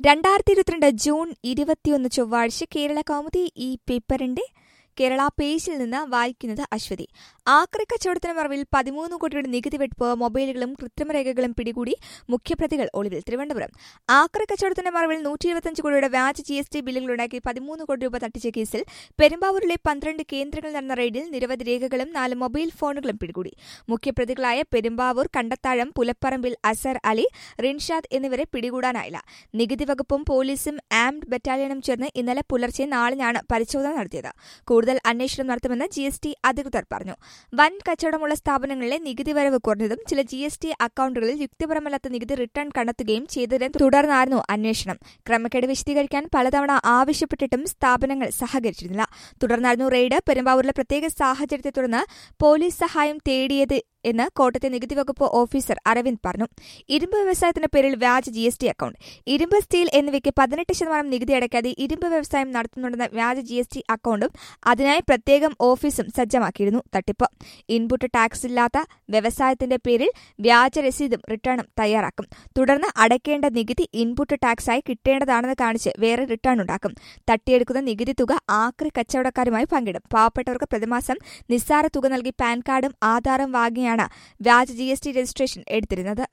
രണ്ടായിരത്തി ഇരുപത്തിരണ്ട് ജൂൺ ഇരുപത്തിയൊന്ന് ചൊവ്വാഴ്ച കേരള കൗമുദി ഈ പേപ്പറിന്റെ കേരള പേജിൽ നിന്ന് വായിക്കുന്നത് അശ്വതി ആക്രി കച്ചവടത്തിന് മറവിൽ പതിമൂന്ന് കോടിയുടെ നികുതി വെട്ടിപ്പ് മൊബൈലുകളും കൃത്രിമരേഖകളും പിടികൂടി മുഖ്യപ്രതികൾ ഒളിവിൽ തിരുവനന്തപുരം ആക്രി കച്ചവടത്തിന്റെ മറവിൽ നൂറ്റി ഇരുപത്തിയഞ്ച് കോടിയുടെ വ്യാജ ജി എസ് ടി ബില്ലുകളുണ്ടാക്കി പതിമൂന്ന് കോടി രൂപ തട്ടിച്ച കേസിൽ പെരുമ്പാവൂരിലെ പന്ത്രണ്ട് കേന്ദ്രങ്ങളിൽ നടന്ന റെയ്ഡിൽ നിരവധി രേഖകളും നാല് മൊബൈൽ ഫോണുകളും പിടികൂടി മുഖ്യപ്രതികളായ പെരുമ്പാവൂർ കണ്ടത്താഴം പുലപ്പറമ്പിൽ അസർ അലി റിൻഷാദ് എന്നിവരെ പിടികൂടാനായില്ല നികുതി വകുപ്പും പോലീസും ആംഡ് ബറ്റാലിയനും ചേർന്ന് ഇന്നലെ പുലർച്ചെ നാളിനാണ് പരിശോധന നടത്തിയത് കൂടുതൽ അന്വേഷണം നടത്തുമെന്ന് ജി എസ് ടി അധികൃതർ പറഞ്ഞു വൻ കച്ചവടമുള്ള സ്ഥാപനങ്ങളിലെ നികുതി വരവ് കുറഞ്ഞതും ചില ജി എസ് ടി അക്കൌണ്ടുകളിൽ യുക്തിപരമല്ലാത്ത നികുതി റിട്ടേൺ കണ്ടെത്തുകയും ചെയ്തതിനെ തുടർന്നായിരുന്നു അന്വേഷണം ക്രമക്കേട് വിശദീകരിക്കാൻ പലതവണ ആവശ്യപ്പെട്ടിട്ടും സ്ഥാപനങ്ങൾ സഹകരിച്ചിരുന്നില്ല തുടർന്നായിരുന്നു റെയ്ഡ് പെരുമ്പാവൂരിലെ പ്രത്യേക സാഹചര്യത്തെ തുടർന്ന് പോലീസ് സഹായം തേടിയത് എന്ന് കോട്ടയത്തെ നികുതി വകുപ്പ് ഓഫീസർ അരവിന്ദ് പറഞ്ഞു ഇരുമ്പ് വ്യവസായത്തിന്റെ പേരിൽ വ്യാജ ജി എസ് ടി അക്കൌണ്ട് ഇരുമ്പ് സ്റ്റീൽ എന്നിവയ്ക്ക് പതിനെട്ട് ശതമാനം നികുതി അടയ്ക്കാതെ ഇരുമ്പ് വ്യവസായം നടത്തുന്നുണ്ടെന്ന വ്യാജ ജി എസ് ടി അക്കൌണ്ടും അതിനായി പ്രത്യേകം ഓഫീസും സജ്ജമാക്കിയിരുന്നു തട്ടിപ്പ് ഇൻപുട്ട് ടാക്സ് ഇല്ലാത്ത വ്യവസായത്തിന്റെ പേരിൽ വ്യാജ രസീതും റിട്ടേണും തയ്യാറാക്കും തുടർന്ന് അടയ്ക്കേണ്ട നികുതി ഇൻപുട്ട് ടാക്സായി കിട്ടേണ്ടതാണെന്ന് കാണിച്ച് വേറെ റിട്ടേൺ ഉണ്ടാക്കും തട്ടിയെടുക്കുന്ന നികുതി തുക ആക്രി കച്ചവടക്കാരുമായി പങ്കിടും പാവപ്പെട്ടവർക്ക് പ്രതിമാസം നിസ്സാര തുക നൽകി പാൻ കാർഡും ആധാറും വാങ്ങിയാണ് വ്യാജ ജി രജിസ്ട്രേഷൻ എടുത്തിരുന്നത്